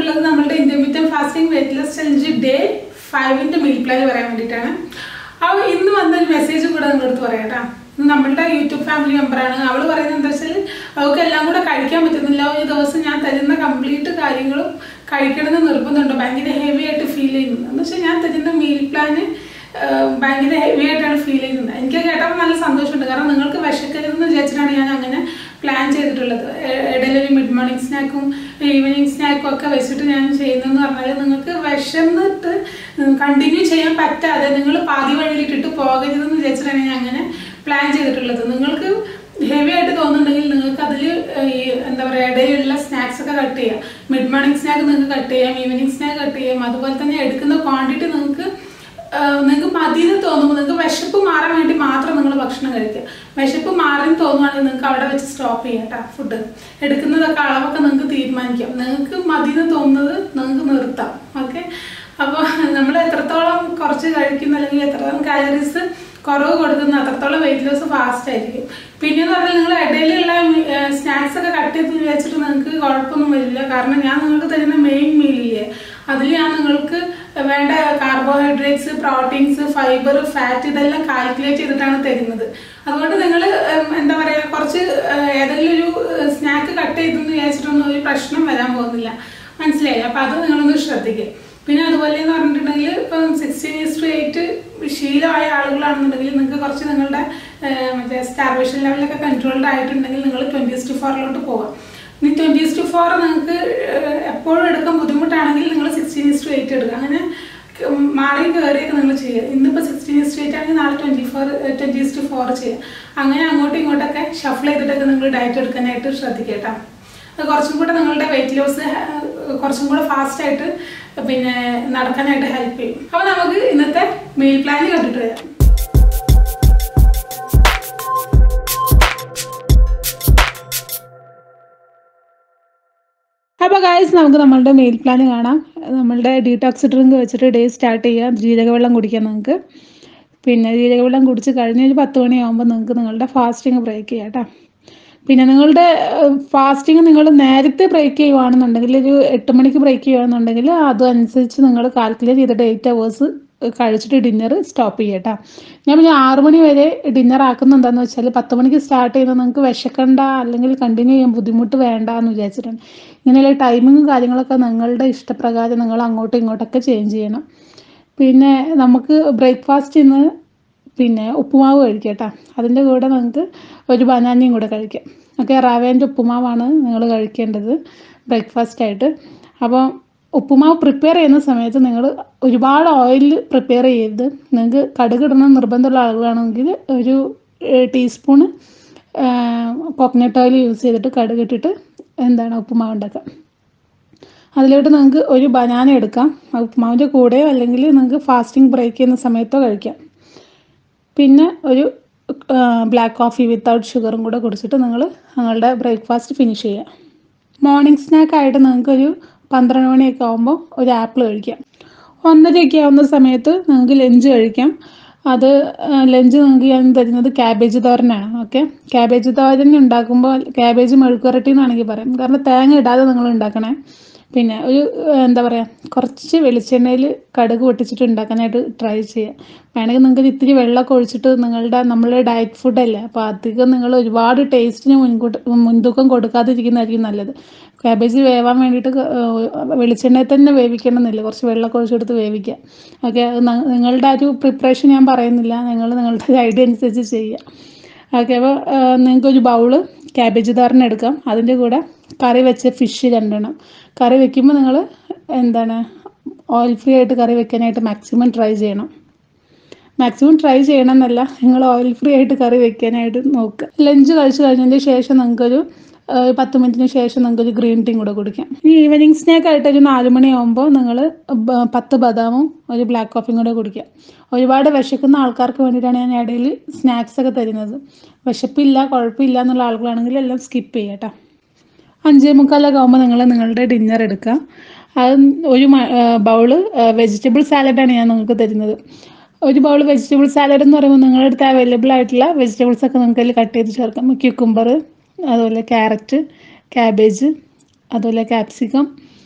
വന്നിട്ടുള്ളത് നമ്മുടെ intermediate fasting weight loss challenge day ഫൈവിന്റെ മീൽ പ്ലാൻ പറയാൻ വേണ്ടിയിട്ടാണ് അപ്പോൾ ഇന്ന് വന്നൊരു മെസ്സേജ് കൂടെ നിങ്ങളടുത്ത് പറയാം കേട്ടോ ഇത് നമ്മളുടെ യൂട്യൂബ് ഫാമിലി മെമ്പറാണ് അവൾ പറയുന്നത് എന്താ വെച്ചാൽ അവൾക്ക് എല്ലാം കൂടെ കഴിക്കാൻ പറ്റുന്നില്ല ഒരു ദിവസം ഞാൻ തരുന്ന കംപ്ലീറ്റ് കാര്യങ്ങളും കഴിക്കണമെന്ന് നിർബന്ധമുണ്ട് ഭയങ്കര ഹെവി ആയിട്ട് ഫീൽ ചെയ്യുന്നു എന്ന് വെച്ചാൽ ഞാൻ തരുന്ന മീൽ പ്ലാന് ഭയങ്കര ഹെവി ആയിട്ടാണ് ഫീൽ ചെയ്യുന്നത് എനിക്ക് കേട്ടപ്പോൾ നല്ല സന്തോഷമുണ്ട് കാരണം നിങ്ങൾക്ക് വിശക്കരുതെന്ന് വിചാരിച്ചിട്ടാണ് ഞാൻ അങ്ങനെ പ്ലാൻ ചെയ്തിട്ടുള്ളത് എ- ഇടയിലൊരു മിഡ് മോർണിംഗ് സ്നാക്കും ഈവനിങ് സ്നാക്കും ഒക്കെ വെച്ചിട്ട് ഞാൻ ചെയ്യുന്നതെന്ന് പറഞ്ഞാൽ നിങ്ങൾക്ക് വിശന്നിട്ട് കണ്ടിന്യൂ ചെയ്യാൻ പറ്റാതെ നിങ്ങൾ പാതി വഴിയിലിട്ടിട്ട് പോകരുതെന്ന് വിചാരിച്ചിട്ടാണ് ഞാൻ അങ്ങനെ പ്ലാൻ ചെയ്തിട്ടുള്ളത് നിങ്ങൾക്ക് ഹെവി ആയിട്ട് തോന്നുന്നുണ്ടെങ്കിൽ നിങ്ങൾക്ക് അതിൽ ഈ എന്താ പറയുക ഇടയിലുള്ള സ്നാക്സ് ഒക്കെ കട്ട് ചെയ്യാം മിഡ് മോർണിംഗ് സ്നാക്ക് നിങ്ങൾക്ക് കട്ട് ചെയ്യാം ഈവനിങ് സ്നാക്ക് കട്ട് ചെയ്യാം അതുപോലെ തന്നെ എടുക്കുന്ന ക്വാണ്ടിറ്റി നിങ്ങൾക്ക് നിങ്ങൾക്ക് മതിയെന്ന് തോന്നുമ്പോൾ നിങ്ങൾക്ക് വിശപ്പ് മാറാൻ വേണ്ടി മാത്രം നിങ്ങൾ ഭക്ഷണം കഴിക്കുക വിശപ്പ് മാറി തോന്നുവാണെങ്കിൽ നിങ്ങൾക്ക് അവിടെ വെച്ച് സ്റ്റോപ്പ് ചെയ്യാം കേട്ടോ ഫുഡ് എടുക്കുന്നതൊക്കെ അളവൊക്കെ നിങ്ങൾക്ക് തീരുമാനിക്കാം നിങ്ങൾക്ക് മതിയെന്ന് തോന്നുന്നത് നിങ്ങൾക്ക് നിർത്താം ഓക്കെ അപ്പോൾ നമ്മൾ എത്രത്തോളം കുറച്ച് കഴിക്കുന്ന അല്ലെങ്കിൽ എത്രത്തോളം കാലറീസ് കുറവ് കൊടുക്കുന്ന അത്രത്തോളം വെയിറ്റ് ലോസ് ഫാസ്റ്റ് ആയിരിക്കും പിന്നെ എന്ന് പറഞ്ഞാൽ നിങ്ങൾ ഇടയിലുള്ള സ്നാക്സ് ഒക്കെ കട്ട് ചെയ്ത് വിചാരിച്ചിട്ട് നിങ്ങൾക്ക് കുഴപ്പമൊന്നും വരില്ല കാരണം ഞാൻ നിങ്ങൾക്ക് തരുന്ന മെയിൻ മീലില്ലേ അതിൽ ഞാൻ നിങ്ങൾക്ക് വേണ്ട കാർബോഹൈഡ്രേറ്റ്സ് പ്രോട്ടീൻസ് ഫൈബർ ഫാറ്റ് ഇതെല്ലാം കാൽക്കുലേറ്റ് ചെയ്തിട്ടാണ് തരുന്നത് അതുകൊണ്ട് നിങ്ങൾ എന്താ പറയുക കുറച്ച് ഏഹ്, ഏതെങ്കിലും ഒരു സ്നാക്ക് കട്ട് ചെയ്തെന്ന് വിചാരിച്ചിട്ടൊന്നും ഒരു പ്രശ്നം വരാൻ പോകുന്നില്ല മനസ്സിലായി അപ്പം അത് നിങ്ങളൊന്ന് ശ്രദ്ധിക്കുക പിന്നെ അതുപോലെ എന്ന് പറഞ്ഞിട്ടുണ്ടെങ്കിൽ ഇപ്പം സിക്സ്റ്റീൻ ഇസ് ടു എയ്റ്റ് ശീലമായ ആളുകളാണെന്നുണ്ടെങ്കിൽ നിങ്ങൾക്ക് കുറച്ച് നിങ്ങളുടെ ഏഹ്, മറ്റേ സ്റ്റാർവേഷൻ ലെവലൊക്കെ കൺട്രോൾഡ് ആയിട്ടുണ്ടെങ്കിൽ നിങ്ങൾ ട്വൻറ്റി ടു ഫോറിലോട്ട് പോകാം ഇനി ട്വൻറ്റി ടു ഫോർ നിങ്ങൾക്ക് ഏഹ്, എപ്പോഴും എടുക്കാൻ ബുദ്ധിമുട്ടാണെങ്കിൽ നിങ്ങൾ സിക്സ്റ്റീൻ ഇസ് ടു എയ്റ്റ് എടുക്കുക അങ്ങനെ ക- മാറി കയറിയൊക്കെ നിങ്ങൾ ചെയ്യുക ഇന്നിപ്പോൾ സിക്സ്റ്റീൻ ഇസ് ടു എയ്റ്റ് ആണെങ്കിൽ നാളെ twenty four twenty is to four ചെയ്യുക അങ്ങനെ അങ്ങോട്ടും ഇങ്ങോട്ടൊക്കെ ഷഫിൾ ചെയ്തിട്ടൊക്കെ നിങ്ങൾ ഡയറ്റ് എടുക്കാനായിട്ട് ശ്രദ്ധിക്കുക കേട്ടോ അത് കുറച്ചും കൂടെ നിങ്ങളുടെ വെയിറ്റ് ലോസ് കുറച്ചും കൂടെ ഫാസ്റ്റ് ആയിട്ട് പിന്നെ നടക്കാനായിട്ട് ഹെൽപ്പ് ചെയ്യും അപ്പോൾ നമുക്ക് ഇന്നത്തെ മീൽ പ്ലാൻ കണ്ടിട്ട് വരാം അപ്പോൾ ഗായ്സ് നമുക്ക് നമ്മളുടെ മീൽ പ്ലാൻ കാണാം നമ്മളുടെ ഡീടോക്സ് ഡ്രിങ്ക് വെച്ചിട്ട് ഡേ സ്റ്റാർട്ട് ചെയ്യാം ജീരകവെള്ളം കുടിക്കാം നിങ്ങൾക്ക് പിന്നെ ജീരകവെള്ളം കുടിച്ച് കഴിഞ്ഞ് ഒരു പത്ത് മണിയാകുമ്പോൾ നിങ്ങൾക്ക് നിങ്ങളുടെ ഫാസ്റ്റിംഗ് ബ്രേക്ക് ചെയ്യാം കേട്ടോ പിന്നെ നിങ്ങളുടെ ഫാസ്റ്റിംഗ് നിങ്ങൾ നേരത്തെ ബ്രേക്ക് ചെയ്യുവാണെന്നുണ്ടെങ്കിൽ ഒരു എട്ട് മണിക്ക് ബ്രേക്ക് ചെയ്യുകയാണെന്നുണ്ടെങ്കിൽ അതനുസരിച്ച് നിങ്ങൾ കാൽക്കുലേറ്റ് ചെയ്തിട്ട് എയ്റ്റ് അവേഴ്സ് കഴിച്ചിട്ട് ഡിന്നർ സ്റ്റോപ്പ് ചെയ്യുക കേട്ടോ ഞാൻ പിന്നെ ആറ് മണി വരെ ഡിന്നർ ആക്കുന്ന എന്താണെന്ന് വെച്ചാൽ പത്ത് മണിക്ക് സ്റ്റാർട്ട് ചെയ്യുന്നത് നിങ്ങൾക്ക് വിശക്കണ്ട അല്ലെങ്കിൽ കണ്ടിന്യൂ ചെയ്യാൻ ബുദ്ധിമുട്ട് വേണ്ട എന്ന് വിചാരിച്ചിട്ടാണ് ഇങ്ങനെയുള്ള ടൈമിങ്ങും കാര്യങ്ങളൊക്കെ നിങ്ങളുടെ ഇഷ്ടപ്രകാരം നിങ്ങൾ അങ്ങോട്ടും ഇങ്ങോട്ടൊക്കെ ചേഞ്ച് ചെയ്യണം പിന്നെ നമുക്ക് ബ്രേക്ക്ഫാസ്റ്റ് ഇന്ന് പിന്നെ ഉപ്പുമാവ് കഴിക്കാം കേട്ടോ അതിൻ്റെ കൂടെ നമുക്ക് ഒരു ബനാനയും കൂടെ കഴിക്കാം ഓക്കെ റവേൻ്റെ ഉപ്പുമാവാണ് നിങ്ങൾ കഴിക്കേണ്ടത് ബ്രേക്ക്ഫാസ്റ്റ് ആയിട്ട് അപ്പോൾ ഉപ്പുമാവ് പ്രിപ്പയർ ചെയ്യുന്ന സമയത്ത് നിങ്ങൾ ഒരുപാട് ഓയിൽ പ്രിപ്പയർ ചെയ്യരുത് നിങ്ങൾക്ക് കടുക് ഇടണം നിർബന്ധമുള്ള ആളുകളാണെങ്കിൽ ഒരു ടീസ്പൂണ് കോക്കനട്ട് ഓയിൽ യൂസ് ചെയ്തിട്ട് കടുക് ഇട്ടിട്ട് എന്താണ് ഉപ്പുമാവ് ഉണ്ടാക്കാം അതിലോട്ട് നിങ്ങൾക്ക് ഒരു ബനാന എടുക്കാം ആ ഉപ്പുമാവിൻ്റെ കൂടെയോ അല്ലെങ്കിൽ നിങ്ങൾക്ക് ഫാസ്റ്റിംഗ് ബ്രേക്ക് ചെയ്യുന്ന സമയത്തോ കഴിക്കാം പിന്നെ ഒരു ബ്ലാക്ക് കോഫി വിത്തൗട്ട് ഷുഗറും കൂടെ കുടിച്ചിട്ട് നിങ്ങൾ നിങ്ങളുടെ ബ്രേക്ക്ഫാസ്റ്റ് ഫിനിഷ് ചെയ്യുക മോർണിംഗ് സ്നാക്കായിട്ട് നിങ്ങൾക്കൊരു പന്ത്രണ്ട് മണിയൊക്കെ ആകുമ്പോൾ ഒരു ആപ്പിൾ കഴിക്കാം ഒന്നരയൊക്കെ ആവുന്ന സമയത്ത് നിങ്ങൾക്ക് ലഞ്ച് കഴിക്കാം അത് ലഞ്ച് നിങ്ങൾക്ക് ഞാൻ തരുന്നത് ക്യാബേജ് തോരനാണ് ഓക്കെ ക്യാബേജ് തോരൻ ഉണ്ടാക്കുമ്പോൾ ക്യാബേജ് മെഴുക്കുരട്ടി എന്നാണെങ്കിൽ പറയാം കാരണം തേങ്ങ ഇടാതെ നിങ്ങൾ ഉണ്ടാക്കണേ പിന്നെ ഒരു ഏഹ്, എന്താ പറയുക കുറച്ച് വെളിച്ചെണ്ണയിൽ കടുക് പൊട്ടിച്ചിട്ട് ഉണ്ടാക്കാനായിട്ട് ട്രൈ ചെയ്യുക വേണമെങ്കിൽ നിങ്ങൾക്ക് ഇത്തിരി വെള്ളമൊക്കെ ഒഴിച്ചിട്ട് നിങ്ങളുടെ നമ്മളുടെ ഡയറ്റ് ഫുഡല്ലേ അപ്പോൾ അധികം നിങ്ങൾ ഒരുപാട് ടേസ്റ്റിന് മുൻകൂട്ട് മുൻതൂക്കം കൊടുക്കാതിരിക്കുന്നതായിരിക്കും നല്ലത് ക്യാബേജ് വേവാൻ വേണ്ടിയിട്ട് ക- ഏഹ് വെളിച്ചെണ്ണയിൽ തന്നെ വേവിക്കണമെന്നില്ല കുറച്ച് വെള്ളമൊക്കെ ഒഴിച്ചെടുത്ത് വേവിക്കുക ഓക്കെ അത് ന- നിങ്ങളുടെ ആ ഒരു പ്രിപ്പറേഷൻ ഞാൻ പറയുന്നില്ല നിങ്ങൾ നിങ്ങളുടെ ഐഡിയ അനുസരിച്ച് ചെയ്യുക ഓക്കെ അപ്പോൾ നിങ്ങൾക്കൊരു ബൗള് ക്യാബേജ് തോരൻ എടുക്കാം അതിൻ്റെ കൂടെ കറി വെച്ച ഫിഷ് രണ്ടെണ്ണം കറി വെക്കുമ്പോൾ നിങ്ങൾ എന്താണ് ഓയിൽ ഫ്രീ ആയിട്ട് കറി വെക്കാനായിട്ട് മാക്സിമം ട്രൈ ചെയ്യണം മാക്സിമം ട്രൈ ചെയ്യണം എന്നല്ല നിങ്ങൾ ഓയിൽ ഫ്രീ ആയിട്ട് കറി വെക്കാനായിട്ട് നോക്കുക ലഞ്ച് കഴിച്ച് കഴിഞ്ഞതിന് ശേഷം നിങ്ങൾക്കൊരു ആ, ഒരു പത്ത് മിനിറ്റിന് ശേഷം നിങ്ങൾക്കൊരു ഗ്രീൻ ടീ കൂടെ കുടിക്കാം ഈ ഈവനിങ് സ്നാക്ക് ആയിട്ട് ഒരു നാല് മണിയാകുമ്പോൾ നിങ്ങൾ പത്ത് ബദാമും ഒരു ബ്ലാക്ക് കോഫിയും കൂടെ കുടിക്കാം ഒരുപാട് വിശക്കുന്ന ആൾക്കാർക്ക് വേണ്ടിയിട്ടാണ് ഞാൻ ഇടയിൽ സ്നാക്സ് ഒക്കെ തരുന്നത് വിശപ്പില്ല കുഴപ്പമില്ല എന്നുള്ള ആളുകളാണെങ്കിൽ എല്ലാം സ്കിപ്പ് ചെയ്യാം കേട്ടോ അഞ്ചേ മുക്കാലൊക്കെ ആകുമ്പോൾ നിങ്ങൾ നിങ്ങളുടെ ഡിന്നർ എടുക്കുക അത് ഒരു ബൗള് വെജിറ്റബിൾ സാലഡാണ് ഞാൻ നിങ്ങൾക്ക് തരുന്നത് ഒരു ബൗൾ വെജിറ്റബിൾ സാലഡ് എന്ന് പറയുമ്പോൾ നിങ്ങളുടെ അടുത്ത് അവൈലബിൾ ആയിട്ടുള്ള വെജിറ്റബിൾസ് ഒക്കെ നിങ്ങൾക്ക് അതിൽ കട്ട് ചെയ്ത് ചേർക്കാം ക്യൂക്കുംബർ അതുപോലെ ക്യാരറ്റ് ക്യാബേജ് അതുപോലെ ക്യാപ്സിക്കം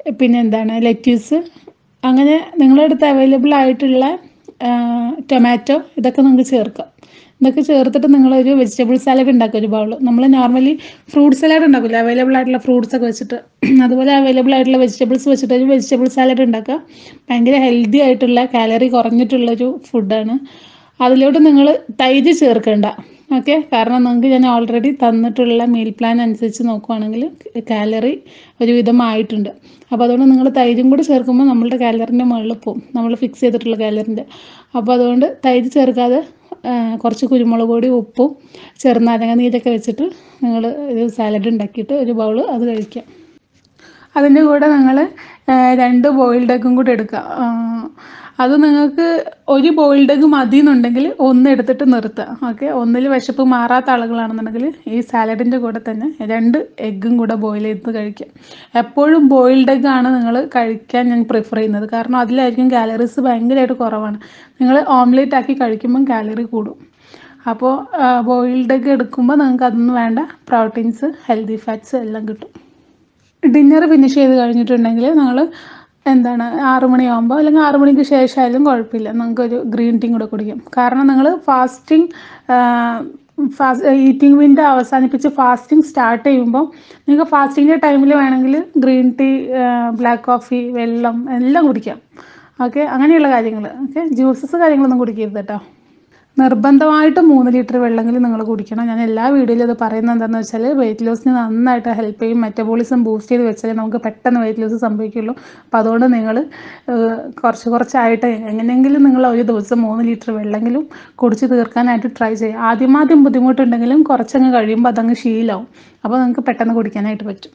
പിന്നെ എന്താണ് ലെറ്റ്യൂസ് അങ്ങനെ നിങ്ങളുടെ അടുത്ത് അവൈലബിൾ ആയിട്ടുള്ള ടൊമാറ്റോ ഇതൊക്കെ നിങ്ങൾക്ക് ചേർക്കാം ഇതൊക്കെ ചേർത്തിട്ട് നിങ്ങളൊരു വെജിറ്റബിൾ സാലഡ് ഉണ്ടാക്കുക ഒരു ബൗൾ നമ്മൾ നോർമലി ഫ്രൂട്ട് സലാഡ് ഉണ്ടാക്കില്ല അവൈലബിൾ ആയിട്ടുള്ള ഫ്രൂട്ട്സ് ഒക്കെ വെച്ചിട്ട് അതുപോലെ അവൈലബിൾ ആയിട്ടുള്ള വെജിറ്റബിൾസ് വെച്ചിട്ട് ഒരു വെജിറ്റബിൾ സാലഡ് ഉണ്ടാക്കുക ഭയങ്കര ഹെൽത്തി ആയിട്ടുള്ള കാലറി കുറഞ്ഞിട്ടുള്ളൊരു ഫുഡാണ് അതിലോട്ട് നിങ്ങൾ തൈര് ചേർക്കണ്ട ഓക്കെ കാരണം നിങ്ങൾക്ക് ഞാൻ ഓൾറെഡി തന്നിട്ടുള്ള മീൽ പ്ലാൻ അനുസരിച്ച് നോക്കുവാണെങ്കിൽ കാലറി ഒരുവിധം ആയിട്ടുണ്ട് അപ്പോൾ അതുകൊണ്ട് നിങ്ങൾ തൈരും കൂടി ചേർക്കുമ്പോൾ നമ്മളുടെ കാലറിൻ്റെ മുകളിൽ പോകും നമ്മൾ ഫിക്സ് ചെയ്തിട്ടുള്ള കാലറിൻ്റെ അപ്പോൾ അതുകൊണ്ട് തൈര് ചേർക്കാതെ ആ, കുറച്ച് കുരുമുളക് പൊടി ഉപ്പും ചെറുനാരങ്ങ നീരൊക്കെ വെച്ചിട്ട് നിങ്ങൾ ഒരു സാലഡ് ഉണ്ടാക്കിയിട്ട് ഒരു ബൗൾ അത് കഴിക്കാം അതിൻ്റെ കൂടെ നിങ്ങൾ രണ്ട് ബോയിൽഡ് എഗ്ഗും കൂടി എടുക്കുക ആ, അത് നിങ്ങൾക്ക് ഒരു ബോയിൽഡ് എഗ്ഗ് മതി എന്നുണ്ടെങ്കിൽ ഒന്ന് എടുത്തിട്ട് നിർത്തുക ഓക്കെ ഒന്നിൽ വിശപ്പ് മാറാത്ത ആളുകളാണെന്നുണ്ടെങ്കിൽ ഈ സാലഡിൻ്റെ കൂടെ തന്നെ രണ്ട് എഗ്ഗും കൂടെ ബോയിൽ ചെയ്ത് കഴിക്കാം എപ്പോഴും ബോയിൽഡ് എഗ്ഗ് ആണ് നിങ്ങൾ കഴിക്കാൻ ഞാൻ പ്രിഫർ ചെയ്യുന്നത് കാരണം അതിലായിരിക്കും കാലറീസ് ഭയങ്കരമായിട്ട് കുറവാണ് നിങ്ങൾ ഓംലേറ്റ് ആക്കി കഴിക്കുമ്പം കാലറി കൂടും അപ്പോൾ ബോയിൽഡ് എഗ്ഗ് എടുക്കുമ്പോൾ നിങ്ങൾക്ക് അതൊന്നും വേണ്ട പ്രോട്ടീൻസ് ഹെൽത്തി ഫാറ്റ്സ് എല്ലാം കിട്ടും ഡിന്നർ ഫിനിഷ് ചെയ്ത് കഴിഞ്ഞിട്ടുണ്ടെങ്കിൽ നമ്മൾ എന്താണ് ആറു മണിയാകുമ്പോൾ അല്ലെങ്കിൽ ആറു മണിക്ക് ശേഷമായാലും കുഴപ്പമില്ല നമുക്കൊരു ഗ്രീൻ ടീ കൂടെ കുടിക്കാം കാരണം നിങ്ങൾ ഫാസ്റ്റിംഗ് ഫാസ്റ്റ് ഈറ്റിംഗ് വിൻഡോ അവസാനിപ്പിച്ച് ഫാസ്റ്റിംഗ് സ്റ്റാർട്ട് ചെയ്യുമ്പോൾ നിങ്ങൾക്ക് ഫാസ്റ്റിങ്ങിൻ്റെ ടൈമിൽ വേണമെങ്കിൽ ഗ്രീൻ ടീ ബ്ലാക്ക് കോഫി വെള്ളം എല്ലാം കുടിക്കാം ഓക്കെ അങ്ങനെയുള്ള കാര്യങ്ങൾ ഓക്കെ ജ്യൂസസ് കാര്യങ്ങളൊന്നും കുടിക്കരുത് കേട്ടോ നിർബന്ധമായിട്ടും മൂന്ന് ലിറ്റർ വെള്ളമെങ്കിലും നിങ്ങൾ കുടിക്കണം ഞാൻ എല്ലാ വീഡിയോയിലും ഇത് പറയുന്നത് എന്താണെന്ന് വെച്ചാൽ വെയിറ്റ് ലോസിന് നന്നായിട്ട് ഹെൽപ്പ് ചെയ്യും മെറ്റബോളിസം ബൂസ്റ്റ് ചെയ്ത് വെച്ചാലേ നമുക്ക് പെട്ടെന്ന് വെയിറ്റ് ലോസ് സംഭവിക്കുള്ളൂ അപ്പോൾ അതുകൊണ്ട് നിങ്ങൾ കുറച്ച് കുറച്ചായിട്ട് എങ്ങനെയെങ്കിലും നിങ്ങൾ ഒരു ദിവസം മൂന്ന് ലിറ്റർ വെള്ളമെങ്കിലും കുടിച്ച് തീർക്കാനായിട്ട് ട്രൈ ചെയ്യുക ആദ്യമാദ്യം ബുദ്ധിമുട്ടുണ്ടെങ്കിലും കുറച്ചങ്ങ് കഴിയുമ്പോൾ അതങ്ങ് ശീലമാവും അപ്പോൾ നിങ്ങൾക്ക് പെട്ടെന്ന് കുടിക്കാനായിട്ട് പറ്റും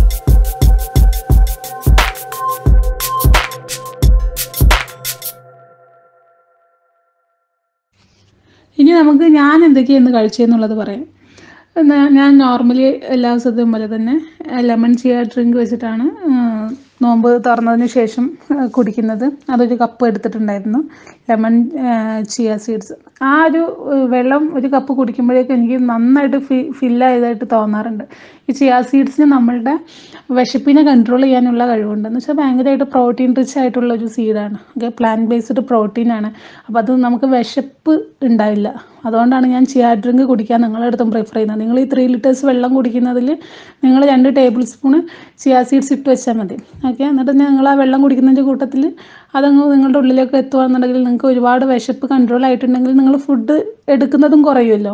ഇനി നമുക്ക് ഞാൻ എന്തൊക്കെയാണ് കഴിച്ചതെന്നുള്ളത് പറയാം എന്നാ- ഞാൻ നോർമലി എല്ലാ ദിവസത്തെയും പോലെ തന്നെ ലെമൺ ചിയ ഡ്രിങ്ക് വെച്ചിട്ടാണ് ആ, നോമ്പ് തുറന്നതിന് ശേഷം ആ, കുടിക്കുന്നത് അതൊരു കപ്പ് എടുത്തിട്ടുണ്ടായിരുന്നു ലെമൺ ചിയ സീഡ്സ് ആ ഒരു ആ, വെള്ളം ഒരു കപ്പ് കുടിക്കുമ്പോഴേക്കും എനിക്ക് നന്നായിട്ട് ഫി ഫില്ലായതായിട്ട് തോന്നാറുണ്ട് ഈ ചിയ സീഡ്സിന് നമ്മളുടെ വിശപ്പിനെ കൺട്രോൾ ചെയ്യാനുള്ള കഴിവുണ്ട് എന്ന് വെച്ചാൽ ഭയങ്കരമായിട്ട് പ്രോട്ടീൻ റിച്ച് ആയിട്ടുള്ള ഒരു സീഡാണ് ഓക്കെ പ്ലാന്റ് ബേസ്ഡ് പ്രോട്ടീനാണ് അപ്പോൾ അത് നമുക്ക് വിശപ്പ് ഉണ്ടാവില്ല അതുകൊണ്ടാണ് ഞാൻ ചിയ ഡ്രിങ്ക് കുടിക്കാൻ നിങ്ങളുടെ അടുത്തും പ്രിഫർ ചെയ്യുന്നത് നിങ്ങൾ ഈ ത്രീ ലിറ്റേഴ്സ് വെള്ളം കുടിക്കുന്നതിൽ നിങ്ങൾ രണ്ട് ടേബിൾ സ്പൂണ് ചിയ സീഡ്സ് ഇട്ട് വെച്ചാൽ മതി ഓക്കെ എന്നിട്ട് നിങ്ങൾ ആ വെള്ളം കുടിക്കുന്നതിൻ്റെ കൂട്ടത്തിൽ അതങ്ങ് നിങ്ങളുടെ ഉള്ളിലേക്ക് എത്തുകയാണെന്നുണ്ടെങ്കിൽ നിങ്ങൾക്ക് ഒരുപാട് വിശപ്പ് കൺട്രോൾ ആയിട്ടുണ്ടെങ്കിൽ നിങ്ങൾ ഫുഡ് എടുക്കുന്നതും കുറയുമല്ലോ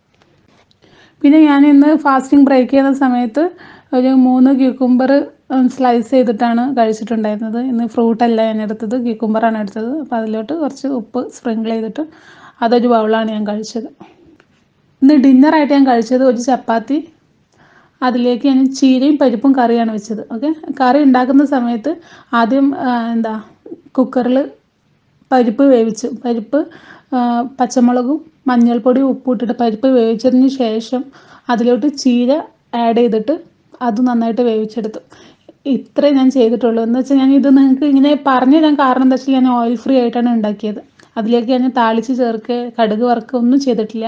പിന്നെ ഞാൻ ഇന്ന് ഫാസ്റ്റിംഗ് ബ്രേക്ക് ചെയ്യുന്ന സമയത്ത് ഒരു മൂന്ന് ക്യൂക്കുംബർ സ്ലൈസ് ചെയ്തിട്ടാണ് കഴിച്ചിട്ടുണ്ടായിരുന്നത് ഇന്ന് ഫ്രൂട്ടല്ല ഞാൻ എടുത്തത് ക്യൂക്കുംബറാണ് എടുത്തത് അപ്പോൾ അതിലോട്ട് കുറച്ച് ഉപ്പ് സ്പ്രിങ്കിൾ ചെയ്തിട്ട് അതൊരു ബൗളാണ് ഞാൻ കഴിച്ചത് ഇന്ന് ഡിന്നറായിട്ട് ഞാൻ കഴിച്ചത് ഒരു ചപ്പാത്തി അതിലേക്ക് ഞാൻ ചീരയും പരിപ്പും കറിയാണ് വെച്ചത് ഓക്കെ കറി ഉണ്ടാക്കുന്ന സമയത്ത് ആദ്യം ആ, എന്താ കുക്കറിൽ പരിപ്പ് വേവിച്ചു പരിപ്പ് ആ, പച്ചമുളകും മഞ്ഞൾപ്പൊടിയും ഉപ്പും ഇട്ടിട്ട് പരിപ്പ് വേവിച്ചതിന് ശേഷം അതിലോട്ട് ചീര ആഡ് ചെയ്തിട്ട് അത് നന്നായിട്ട് വേവിച്ചെടുത്തു ഇത്രേ ഞാൻ ചെയ്തിട്ടുള്ളൂ എന്ന് വെച്ചാൽ ഞാൻ ഇത് നിങ്ങൾക്ക് ഇങ്ങനെ പറഞ്ഞു തരാൻ കാരണം എന്താ വെച്ചാൽ ഞാൻ ഓയിൽ ഫ്രീ ആയിട്ടാണ് ഉണ്ടാക്കിയത് അതിലേക്ക് ഞാൻ താളിച്ച് ചേർക്കുക കടുക് വറുക്കുക ഒന്നും ചെയ്തിട്ടില്ല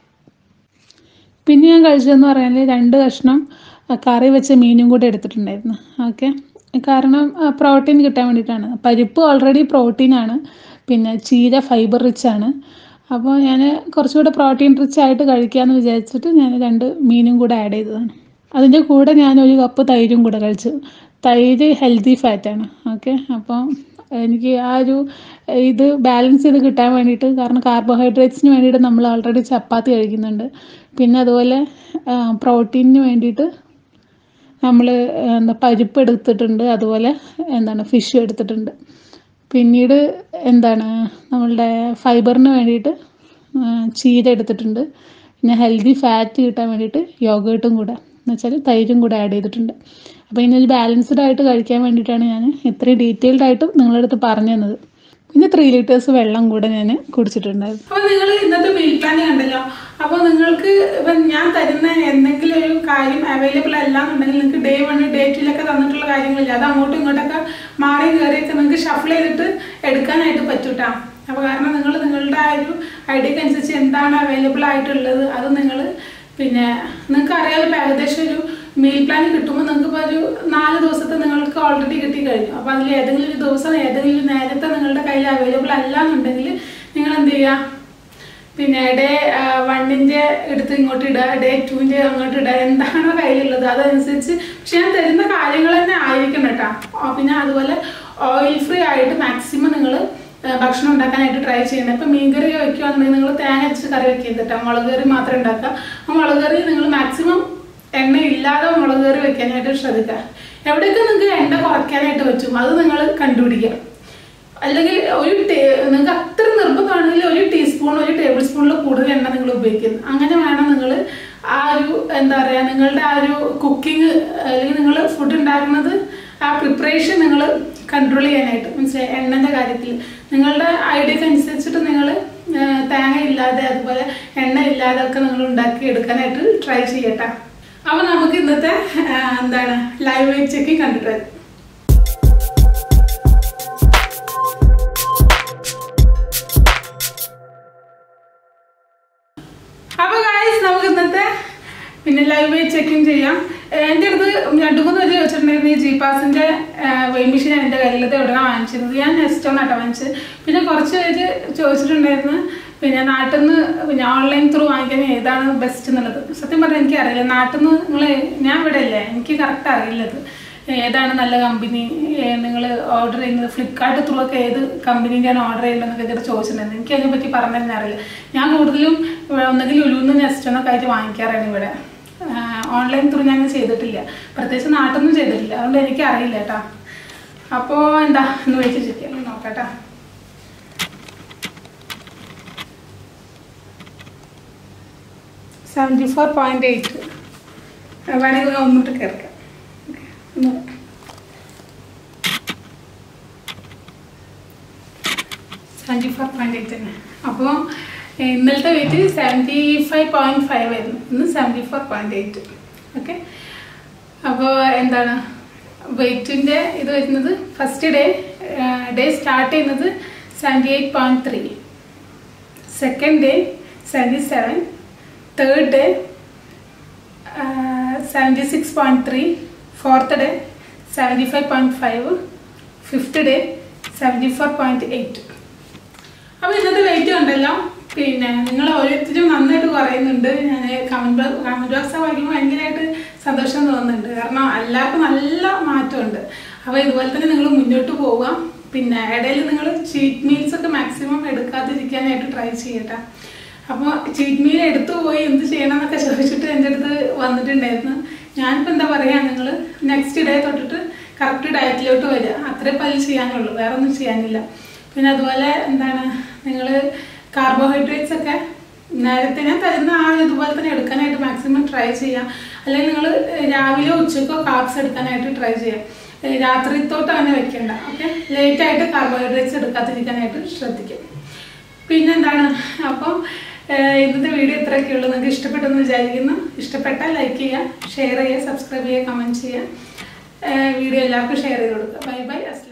പിന്നെ ഞാൻ കഴിച്ചതെന്ന് പറഞ്ഞാൽ രണ്ട് കഷ്ണം ആ, കറി വെച്ച മീനും കൂടെ എടുത്തിട്ടുണ്ടായിരുന്നു ഓക്കെ കാരണം പ്രോട്ടീൻ കിട്ടാൻ വേണ്ടിയിട്ടാണ് പരിപ്പ് ഓൾറെഡി പ്രോട്ടീനാണ് പിന്നെ ചീര ഫൈബർ റിച്ച് ആണ് അപ്പോൾ ഞാൻ കുറച്ചുകൂടെ പ്രോട്ടീൻ റിച്ച് ആയിട്ട് കഴിക്കാമെന്ന് വിചാരിച്ചിട്ട് ഞാൻ രണ്ട് മീനും കൂടെ ആഡ് ചെയ്തതാണ് അതിൻ്റെ കൂടെ ഞാൻ ഒരു കപ്പ് തൈരും കൂടെ കഴിച്ചു തൈര് ഹെൽത്തി ഫാറ്റാണ് ഓക്കെ അപ്പോൾ എനിക്ക് ആ ഒരു ഇത് ബാലൻസ് ചെയ്ത് കിട്ടാൻ വേണ്ടിയിട്ട് കാരണം കാർബോഹൈഡ്രേറ്റ്സിന് വേണ്ടിയിട്ട് നമ്മൾ ഓൾറെഡി ചപ്പാത്തി കഴിക്കുന്നുണ്ട് പിന്നെ അതുപോലെ പ്രോട്ടീനിന് വേണ്ടിയിട്ട് നമ്മൾ എന്താ പരിപ്പ് എടുത്തിട്ടുണ്ട് അതുപോലെ എന്താണ് ഫിഷ് എടുത്തിട്ടുണ്ട് പിന്നീട് എന്താണ് നമ്മളുടെ ഫൈബറിന് വേണ്ടിയിട്ട് ആ, ചീര എടുത്തിട്ടുണ്ട് പിന്നെ ഹെൽത്തി ഫാറ്റ് കിട്ടാൻ വേണ്ടിയിട്ട് യോഗേട്ടും കൂടെ എന്ന് വെച്ചാൽ തൈരും കൂടെ ആഡ് ചെയ്തിട്ടുണ്ട് അപ്പോൾ ഇതിനൊരു ബാലൻസ്ഡ് ആയിട്ട് കഴിക്കാൻ വേണ്ടിയിട്ടാണ് ഞാൻ ഇത്രയും ഡീറ്റെയിൽഡ് ആയിട്ട് നിങ്ങളുടെ അടുത്ത് പറഞ്ഞു തന്നത് പിന്നെ ത്രീ ലിറ്റേഴ്സ് വെള്ളം കൂടെ ഞാൻ കുടിച്ചിട്ടുണ്ടായിരുന്നു അപ്പോൾ നിങ്ങൾ ഇന്നത്തെ മീൽ പ്ലാൻ കണ്ടല്ലോ അപ്പോൾ നിങ്ങൾക്ക് ഇപ്പം ഞാൻ തരുന്ന എന്തെങ്കിലും ഒരു കാര്യം അവൈലബിൾ അല്ല എന്നുണ്ടെങ്കിൽ നിങ്ങൾക്ക് ഡേ വൺ ഡേ ടുവിലൊക്കെ തന്നിട്ടുള്ള കാര്യങ്ങളില്ല അത് അങ്ങോട്ടും ഇങ്ങോട്ടൊക്കെ മാറി കയറിയൊക്കെ നിങ്ങൾക്ക് ഷഫിൾ ചെയ്തിട്ട് എടുക്കാനായിട്ട് പറ്റൂട്ടാ അപ്പോൾ കാരണം നിങ്ങൾ നിങ്ങളുടെ ആ ഒരു ഐഡിയക്ക് അനുസരിച്ച് എന്താണ് അവൈലബിൾ ആയിട്ടുള്ളത് അത് നിങ്ങൾ പിന്നെ നിങ്ങൾക്ക് അറിയാമല്ലോ ഇപ്പം ഏകദേശം ഒരു മീൽ പ്ലാൻ കിട്ടുമ്പോൾ നിങ്ങൾക്ക് ഇപ്പോൾ ഒരു നാല് ദിവസത്തെ നിങ്ങൾക്ക് ഓൾറെഡി കിട്ടി കഴിഞ്ഞു അപ്പോൾ അതിൽ ഏതെങ്കിലും ഒരു ദിവസം ഏതെങ്കിലും ഒരു നേരത്തെ നിങ്ങളുടെ കയ്യിൽ അവൈലബിൾ അല്ല എന്നുണ്ടെങ്കിൽ നിങ്ങൾ എന്ത് ചെയ്യുക പിന്നെ ഡേ വണ്ണിൻ്റെ എടുത്ത് ഇങ്ങോട്ട് ഇടുക ഡേ ടുവിൻ്റെ അങ്ങോട്ട് ഇടുക എന്താണോ കയ്യിലുള്ളത് അതനുസരിച്ച് പക്ഷെ ഞാൻ തരുന്ന കാര്യങ്ങൾ തന്നെ ആയിരിക്കണം കേട്ടോ ആ, പിന്നെ അതുപോലെ ഓയിൽ ഫ്രീ ആയിട്ട് മാക്സിമം നിങ്ങൾ ഭക്ഷണം ഉണ്ടാക്കാനായിട്ട് ട്രൈ ചെയ്യണം ഇപ്പം മീൻകറി വയ്ക്കുകയാണെന്നുണ്ടെങ്കിൽ നിങ്ങൾ തേങ്ങ അരച്ച് കറി വെക്കരുത് കേട്ടോ മുളക് കറി മാത്രം ഉണ്ടാക്കുക ആ മുളക് കറി നിങ്ങൾ മാക്സിമം എണ്ണ ഇല്ലാതെ മുളക് കറി വെക്കാനായിട്ട് ശ്രദ്ധിക്കുക എവിടെയൊക്കെ നിങ്ങൾക്ക് എണ്ണ കുറയ്ക്കാനായിട്ട് പറ്റും അത് നിങ്ങൾ കണ്ടുപിടിക്കുക അല്ലെങ്കിൽ ഒരു ടേ- നിങ്ങൾക്ക് അത്ര നിർബന്ധമാണെങ്കിൽ ഒരു ടീസ്പൂൺ ഒരു ടേബിൾ സ്പൂണിൽ കൂടുതൽ എണ്ണ നിങ്ങൾ ഉപയോഗിക്കുന്നത് അങ്ങനെ വേണം നിങ്ങൾ ആ ഒരു എന്താ പറയുക നിങ്ങളുടെ ആ ഒരു കുക്കിംഗ് അല്ലെങ്കിൽ നിങ്ങൾ ഫുഡ് ഉണ്ടാക്കുന്നത് ആ പ്രിപ്പറേഷൻ നിങ്ങൾ കൺട്രോൾ ചെയ്യാനായിട്ട് മനസ്സിലായി എണ്ണൻ്റെ കാര്യത്തിൽ നിങ്ങളുടെ ഐഡിയക്ക് അനുസരിച്ചിട്ട് നിങ്ങൾ തേങ്ങ ഇല്ലാതെ അതുപോലെ എണ്ണ ഇല്ലാതെ ഒക്കെ നിങ്ങൾ ഉണ്ടാക്കി എടുക്കാനായിട്ട് ട്രൈ ചെയ്യട്ടെ അപ്പോൾ നമുക്ക് ഇന്നത്തെ ആ, എന്താണ് ലൈവ് വെയിറ്റ് ചെക്കിങ് കണ്ടിട്ട് വരാം അപ്പൊ ഗായ്സ് നമുക്ക് ഇന്നത്തെ പിന്നെ ലൈവ് വെയിറ്റ് ചെക്കിങ് ചെയ്യാം ഏഹ് എൻ്റെ അടുത്ത് രണ്ടു മൂന്ന് പേര് ചോദിച്ചിട്ടുണ്ടായിരുന്നു ഈ ജി പാസിന്റെ വെയിറ്റ് മെഷീൻ എൻ്റെ കയ്യിലത് എവിടെയാണ് വാങ്ങിച്ചിരുന്നത് ഞാൻ നെക്സ്റ്റ് ആണ് കേട്ടോ വാങ്ങിച്ചത് പിന്നെ കുറച്ച് പേര് ചോദിച്ചിട്ടുണ്ടായിരുന്നു പിന്നെ നാട്ടിൽ നിന്ന് പിന്നെ ഓൺലൈൻ ത്രൂ വാങ്ങിക്കാൻ ഏതാണ് ബെസ്റ്റ് എന്നുള്ളത് സത്യം പറഞ്ഞാൽ എനിക്ക് അറിയില്ല നാട്ടിൽ നിന്ന് നിങ്ങൾ ഞാൻ ഇവിടെ അല്ലേ എനിക്ക് കറക്റ്റ് അറിയില്ലത് ഏതാണ് നല്ല കമ്പനി നിങ്ങൾ ഓർഡർ ചെയ്യുന്നത് ഫ്ലിപ്കാർട്ട് ത്രൂ ഒക്കെ ഏത് കമ്പനീൻ്റെയാണ് ഓർഡർ ചെയ്യുന്നതെന്നൊക്കെ ഇതിട്ട് ചോദിച്ചിട്ടുണ്ടായിരുന്നു എനിക്ക് അതിനെ പറ്റി പറഞ്ഞു തന്നെ അറിയില്ല ഞാൻ കൂടുതലും ഇവിടെ ഒന്നെങ്കിൽ ലുലുന്ന് നെസ്റ്റോണൊക്കെ ആയിട്ട് വാങ്ങിക്കാറാണ് ഇവിടെ ഓൺലൈൻ ത്രൂ ഞാൻ ചെയ്തിട്ടില്ല പ്രത്യേകിച്ച് നാട്ടിൽ നിന്നും ചെയ്തിട്ടില്ല അതുകൊണ്ട് എനിക്ക് അറിയില്ല കേട്ടോ അപ്പോൾ എന്താ ഒന്ന് വെച്ച് ചിരിക്കാം നോക്കട്ടാ സെവൻറ്റി ഫോർ പോയിൻറ്റ് എയ്റ്റ് വേണമെങ്കിൽ ഒന്നിട്ട് കയറിക്കാം ഒന്ന് സെവൻറ്റി ഫോർ പോയിൻറ്റ് എയ്റ്റ് തന്നെ അപ്പോൾ ഇന്നലത്തെ weight seventy five point five ആയിരുന്നു ഇന്ന് seventy four point eight okay അപ്പോൾ എന്താണ് വെയിറ്റിൻ്റെ ഇത് വരുന്നത് ഫസ്റ്റ് ഡേ ഡേ സ്റ്റാർട്ട് ചെയ്യുന്നത് seventy eight point three second day seventy seven third day seventy six point three fourth day seventy five point five fifth day seventy four point eight അപ്പോൾ ഇന്നത്തെ wait ഉണ്ടല്ലോ പിന്നെ നിങ്ങൾ ഓരോരുത്തരും നന്നായിട്ട് കുറയുന്നുണ്ട് ഞാൻ comment comment box വായിക്കുമ്പോൾ ഭയങ്കരമായിട്ട് സന്തോഷം തോന്നുന്നുണ്ട് കാരണം എല്ലാവർക്കും നല്ല മാറ്റമുണ്ട് അപ്പോൾ ഇതുപോലെ തന്നെ നിങ്ങൾ മുന്നോട്ട് പോവുക പിന്നെ ഇടയിൽ നിങ്ങൾ ചീറ്റ് മീൽസ് ഒക്കെ മാക്സിമം എടുക്കാതിരിക്കാനായിട്ട് ട്രൈ ചെയ്യട്ടെ അപ്പോൾ ചീറ്റ് മീൽ എടുത്തു പോയി എന്ത് ചെയ്യണം എന്നൊക്കെ ചോദിച്ചിട്ട് എൻ്റെ അടുത്ത് വന്നിട്ടുണ്ടായിരുന്നു ഞാനിപ്പോൾ എന്താ പറയുക നിങ്ങൾ നെക്സ്റ്റ് ഡേ തൊട്ടിട്ട് കറക്റ്റ് ഡയറ്റിലോട്ട് വരിക അത്രേ പതിൽ ചെയ്യാനുള്ളൂ വേറെ ഒന്നും ചെയ്യാനില്ല പിന്നെ അതുപോലെ എന്താണ് നിങ്ങൾ കാർബോഹൈഡ്രേറ്റ്സ് ഒക്കെ നേരത്തെ ഞാൻ തരുന്ന ആ ഇതുപോലെ തന്നെ എടുക്കാനായിട്ട് മാക്സിമം ട്രൈ ചെയ്യാം അല്ലെങ്കിൽ നിങ്ങൾ രാവിലെ ഉച്ചക്കോ കാർബ്സ് എടുക്കാനായിട്ട് ട്രൈ ചെയ്യാം ഏഹ് രാത്രിത്തോട്ട് അങ്ങനെ വെക്കേണ്ട ഓക്കെ ലേറ്റായിട്ട് കാർബോഹൈഡ്രേറ്റ്സ് എടുക്കാതിരിക്കാനായിട്ട് ശ്രദ്ധിക്കും പിന്നെന്താണ് അപ്പം ഏഹ് ഇന്നത്തെ വീഡിയോ ഇത്രയൊക്കെ ഉള്ളൂ നിങ്ങൾക്ക് ഇഷ്ടപ്പെട്ടെന്ന് വിചാരിക്കുന്നു ഇഷ്ടപ്പെട്ടാൽ ലൈക്ക് ചെയ്യുക ഷെയർ ചെയ്യുക സബ്സ്ക്രൈബ് ചെയ്യുക കമൻറ്റ് ചെയ്യുക ഏഹ് വീഡിയോ എല്ലാവർക്കും ഷെയർ ചെയ്ത് കൊടുക്കുക ബൈ ബൈ